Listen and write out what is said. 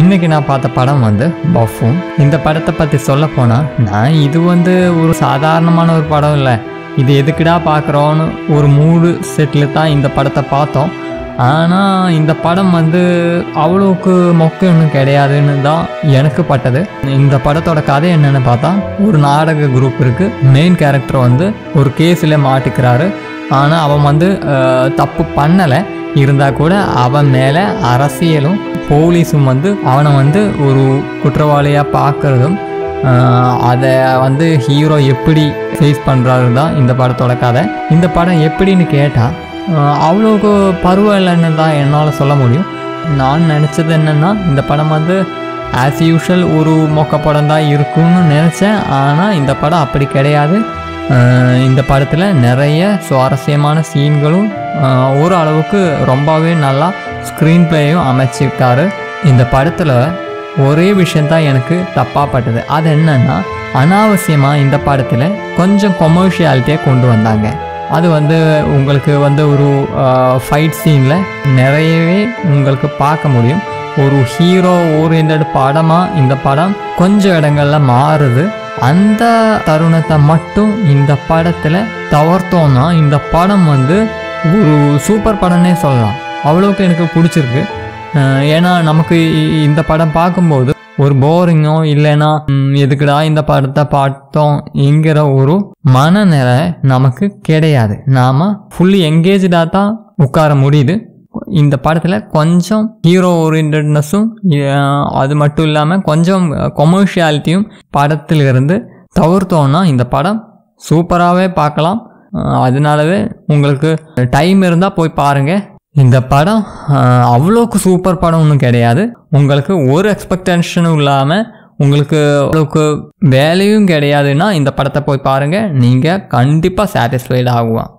இன்னைக்கு நான் பார்த்த படம் வந்து பஃபூன் இந்த படத்தை பற்றி சொல்ல போனால் நான் இது வந்து ஒரு சாதாரணமான ஒரு படம் இல்லை இது எதுக்குடா பார்க்குறோன்னு ஒரு மூடு செட்டில் தான் இந்த படத்தை பார்த்தோம் ஆனால் இந்த படம் வந்து அவ்வளோக்கு மொக்க ஒன்றும் கிடையாதுன்னு தான் எனக்கு பட்டது இந்த படத்தோட கதை என்னன்னு பார்த்தா ஒரு நாடக குரூப் இருக்குது மெயின் கேரக்டர் வந்து ஒரு கேஸில் மாட்டிக்கிறாரு ஆனால் அவன் வந்து அஹ், தப்பு பண்ணலை இருந்தால் கூட அவன் மேலே அரசியலும் போலீஸும் வந்து அவனை வந்து ஒரு குற்றவாளியாக பார்க்குறதும் அதை வந்து ஹீரோ எப்படி ஃபேஸ் பண்ணுறாரு தான் இந்த படத்தோட கதை இந்த படம் எப்படின்னு கேட்டால் அவ்வளோக்கு பரவாயில்லைன்னு தான் என்னால் சொல்ல முடியும் நான் நினச்சது என்னென்னா இந்த படம் வந்து ஆஸ் யூஷுவல் ஒரு மொக்க படம் தான் இருக்கும்னு நினச்சேன் ஆனால் இந்த படம் அப்படி கிடையாது அஹ் இந்த படத்தில் நிறைய சுவாரஸ்யமான சீன்களும் அஹ் ஒரு அளவுக்கு ரொம்பவே நல்லா ஸ்க்ரீன் பிளேயும் அமைச்சிருக்காரு இந்த படத்தில் ஒரே விஷயந்தான் எனக்கு தப்பாக பட்டது அது என்னன்னா அனாவசியமாக இந்த படத்தில் கொஞ்சம் கொமர்ஷியாலிட்டியை கொண்டு வந்தாங்க அது வந்து உங்களுக்கு வந்து ஒரு ஃபைட் சீனில் நிறையவே உங்களுக்கு பார்க்க முடியும் ஒரு ஹீரோ ஓரியன்ட் படமாக இந்த படம் கொஞ்சம் இடங்கள்ல மாறுது அந்த தருணத்தை மட்டும் இந்த படத்தில் தவிர்த்தோம்னா இந்த படம் வந்து ஒரு சூப்பர் படம்னே சொல்லலாம் அவ்வளோக்கு எனக்கு பிடிச்சிருக்கு அஹ் ஏன்னா நமக்கு இ- இந்த படம் பார்க்கும்போது ஒரு போரிங்கோ இல்லைன்னா ம், எதுக்குடா இந்த படத்தை பார்த்தோம் என்கிற ஒரு மனநிலை நமக்கு கிடையாது நாம ஃபுல்லி எங்கேஜாக தான் உட்கார முடியுது இந்த படத்தில் கொஞ்சம் ஹீரோ ஓரியன்டட்னஸும் அது மட்டும் இல்லாமல் கொஞ்சம் கொமர்ஷியாலிட்டியும் படத்திலிருந்து தவிர்த்தோன்னா இந்த படம் சூப்பராகவே பார்க்கலாம் அஹ் அதனாலவே உங்களுக்கு டைம் இருந்தால் போய் பாருங்கள் இந்த படம் அஹ், அவ்வளோக்கு சூப்பர் படம் ஒன்றும் கிடையாது உங்களுக்கு ஒரு எக்ஸ்பெக்டேஷனும் இல்லாமல் உங்களுக்கு அவ்வளோக்கு வேலையும் கிடையாதுன்னா இந்த படத்தை போய் பாருங்கள் நீங்கள் கண்டிப்பாக சாட்டிஸ்ஃபைட் ஆகுவான்